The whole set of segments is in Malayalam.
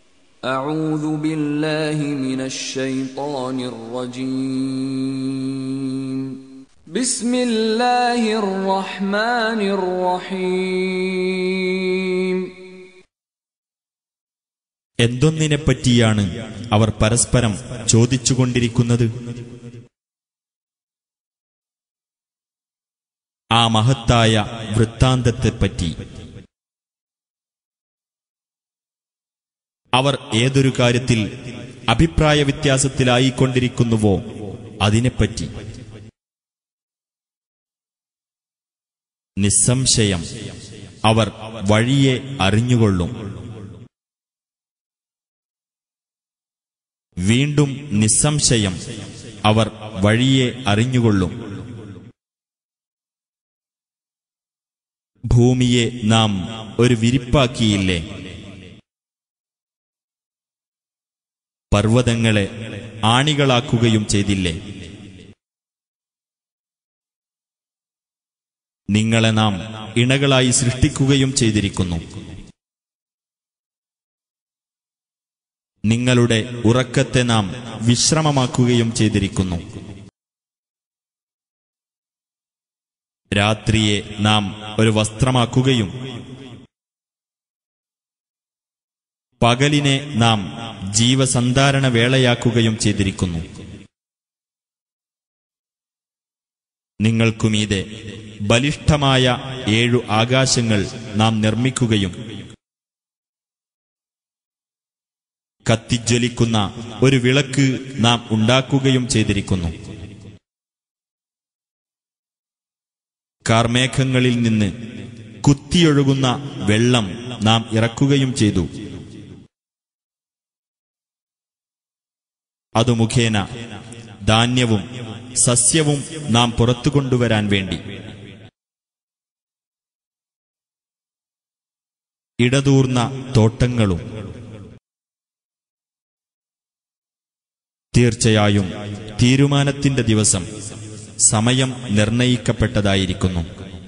أعوذ بالله من الشيطان الرجيم بسم الله الرحمن الرحيم എന്തൊന്നിനെപ്പറ്റിയാണ് അവർ പരസ്പരം ചോദിച്ചുകൊണ്ടിരിക്കുന്നത് ആ മഹത്തായ വൃത്താന്തത്തെപ്പറ്റി അവർ ഏതൊരു കാര്യത്തിൽ അഭിപ്രായ വ്യത്യാസത്തിലായിക്കൊണ്ടിരിക്കുന്നുവോ അതിനെപ്പറ്റി നിസ്സംശയം അവർ വഴിയെ അറിഞ്ഞുകൊള്ളും വീണ്ടും നിസ്സംശയം അവർ വഴിയെ അറിഞ്ഞുകൊള്ളും ഭൂമിയെ നാം ഒരു വിരിപ്പാക്കിയില്ലേ പർവ്വതങ്ങളെ ആണികളാക്കുകയും ചെയ്തില്ലേ നിങ്ങളെ നാം ഇണകളായി സൃഷ്ടിക്കുകയും ചെയ്തിരിക്കുന്നു നിങ്ങളുടെ ഉറക്കത്തെ നാം വിശ്രമമാക്കുകയും ചെയ്തിരിക്കുന്നു രാത്രിയെ നാം ഒരു വസ്ത്രമാക്കുകയും പകലിനെ നാം ജീവസന്ധാരണ വേളയാക്കുകയും ചെയ്തിരിക്കുന്നു നിങ്ങൾക്കുമീതെ ബലിഷ്ഠമായ ഏഴു ആകാശങ്ങൾ നാം നിർമ്മിക്കുകയും കത്തിജ്വലിക്കുന്ന ഒരു വിളക്ക് നാം ഉണ്ടാക്കുകയും ചെയ്തിരിക്കുന്നു കാർമേഘങ്ങളിൽ നിന്ന് കുത്തിയൊഴുകുന്ന വെള്ളം നാം ഇറക്കുകയും ചെയ്തു അതു മുഖേന ധാന്യവും സസ്യവും നാം പുറത്തു കൊണ്ടുവരാൻ വേണ്ടി ഇടതൂർന്ന തോട്ടങ്ങളും തീർച്ചയായും തീരുമാനത്തിന്റെ ദിവസം സമയം നിർണയിക്കപ്പെട്ടതായിരിക്കുന്നു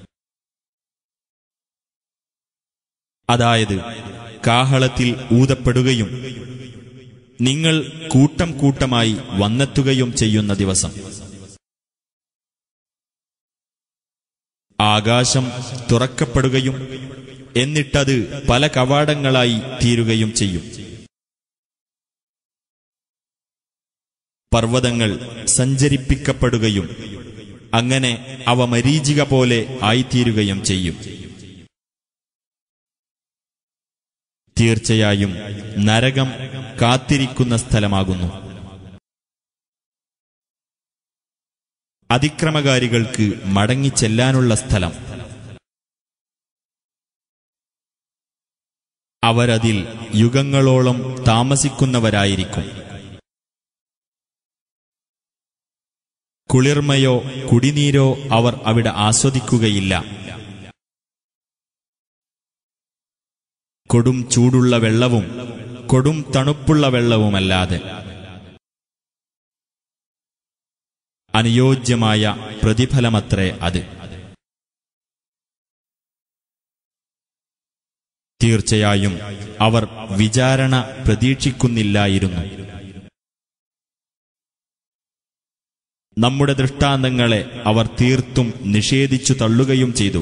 അതായത് കാഹളത്തിൽ ഊതപ്പെടുകയും നിങ്ങൾ കൂട്ടം കൂട്ടമായി വന്നെത്തുകയും ചെയ്യുന്ന ദിവസം ആകാശം തുറക്കപ്പെടുകയും എന്നിട്ടത് പല കവാടങ്ങളായി തീരുകയും ചെയ്യും പർവ്വതങ്ങൾ സഞ്ചരിപ്പിക്കപ്പെടുകയും അങ്ങനെ അവ മരീചിക പോലെ ആയിത്തീരുകയും ചെയ്യും തീർച്ചയായും നരകം കാത്തിരിക്കുന്ന സ്ഥലമാകുന്നു അതിക്രമകാരികൾക്ക് മടങ്ങിച്ചെല്ലാനുള്ള സ്ഥലം അവരതിൽ യുഗങ്ങളോളം താമസിക്കുന്നവരായിരിക്കും കുളിർമയോ കുടിനീരോ അവർ അവിടെ ആസ്വദിക്കുകയില്ല കൊടും ചൂടുള്ള വെള്ളവും കൊടും തണുപ്പുള്ള വെള്ളവുമല്ലാതെ അനുയോജ്യമായ പ്രതിഫലമത്രേ അത് തീർച്ചയായും അവർ വിചാരണ പ്രതീക്ഷിക്കുന്നില്ലായിരുന്നു നമ്മുടെ ദൃഷ്ടാന്തങ്ങളെ അവർ തീർത്തും നിഷേധിച്ചു തള്ളുകയും ചെയ്തു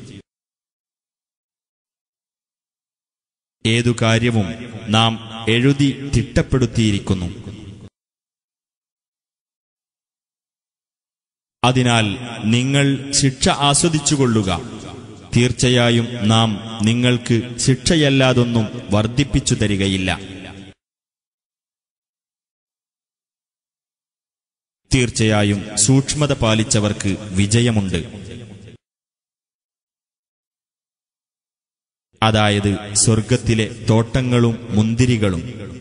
ഏതു കാര്യവും നാം എഴുതി തിട്ടപ്പെടുത്തിയിരിക്കുന്നു അതിനാൽ നിങ്ങൾ ശിക്ഷ ആസ്വദിച്ചുകൊള്ളുക തീർച്ചയായും നാം നിങ്ങൾക്ക് ശിക്ഷയല്ലാതൊന്നും വർദ്ധിപ്പിച്ചു തരികയില്ല തീർച്ചയായും സൂക്ഷ്മത പാലിച്ചവർക്ക് വിജയമുണ്ട് അതായത് സ്വർഗത്തിലെ തോട്ടങ്ങളും മുന്തിരികളും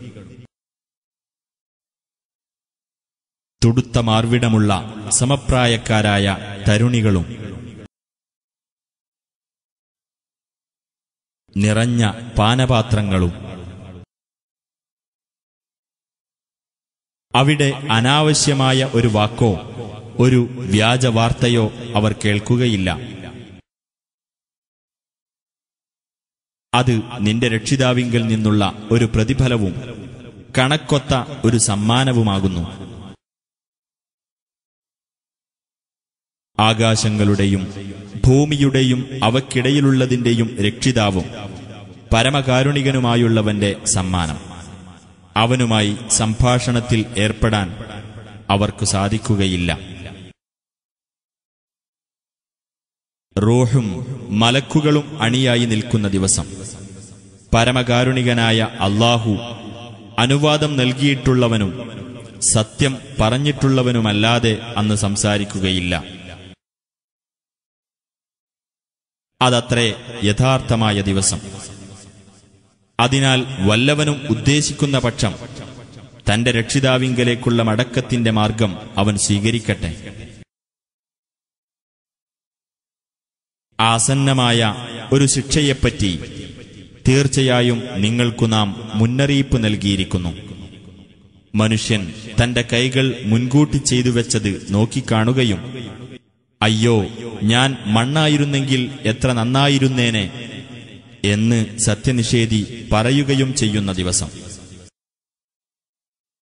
തുടുത്ത മാർവിടമുള്ള സമപ്രായക്കാരായ തരുണികളും നിറഞ്ഞ പാനപാത്രങ്ങളും അവിടെ അനാവശ്യമായ ഒരു വാക്കോ ഒരു വ്യാജവാർത്തയോ അവർ കേൾക്കുകയില്ല അത് നിന്റെ രക്ഷിതാവിങ്കൽ നിന്നുള്ള ഒരു പ്രതിഫലവും കണക്കൊത്ത ഒരു സമ്മാനവുമാകുന്നു ആകാശങ്ങളുടെയും ഭൂമിയുടെയും അവക്കിടയിലുള്ളതിന്റെയും രക്ഷിതാവും പരമകാരുണികനുമായുള്ളവന്റെ സമ്മാനം അവനുമായി സംഭാഷണത്തിൽ ഏർപ്പെടാൻ അവർക്കു സാധിക്കുകയില്ല റൂഹും മലക്കുകളും അണിയായി നിൽക്കുന്ന ദിവസം പരമകാരുണികനായ അള്ളാഹു അനുവാദം നൽകിയിട്ടുള്ളവനും സത്യം പറഞ്ഞിട്ടുള്ളവനുമല്ലാതെ അന്ന് സംസാരിക്കുകയില്ല അതത്രേ യഥാർത്ഥമായ ദിവസം അതിനാൽ വല്ലവനും ഉദ്ദേശിക്കുന്ന പക്ഷം തന്റെ രക്ഷിതാവിങ്കലേക്കുള്ള മടക്കത്തിന്റെ മാർഗം അവൻ സ്വീകരിക്കട്ടെ ആസന്നമായ ഒരു ശിക്ഷയെപ്പറ്റി തീർച്ചയായും നിങ്ങൾക്കു നാം മുന്നറിയിപ്പ് നൽകിയിരിക്കുന്നു മനുഷ്യൻ തന്റെ കൈകൾ മുൻകൂട്ടി ചെയ്തു വെച്ചത് നോക്കിക്കാണുകയും അയ്യോ ഞാൻ മണ്ണായിരുന്നെങ്കിൽ എത്ര നന്നായിരുന്നേനെ എന്ന് സത്യനിഷേധി പറയുകയും ചെയ്യുന്ന ദിവസം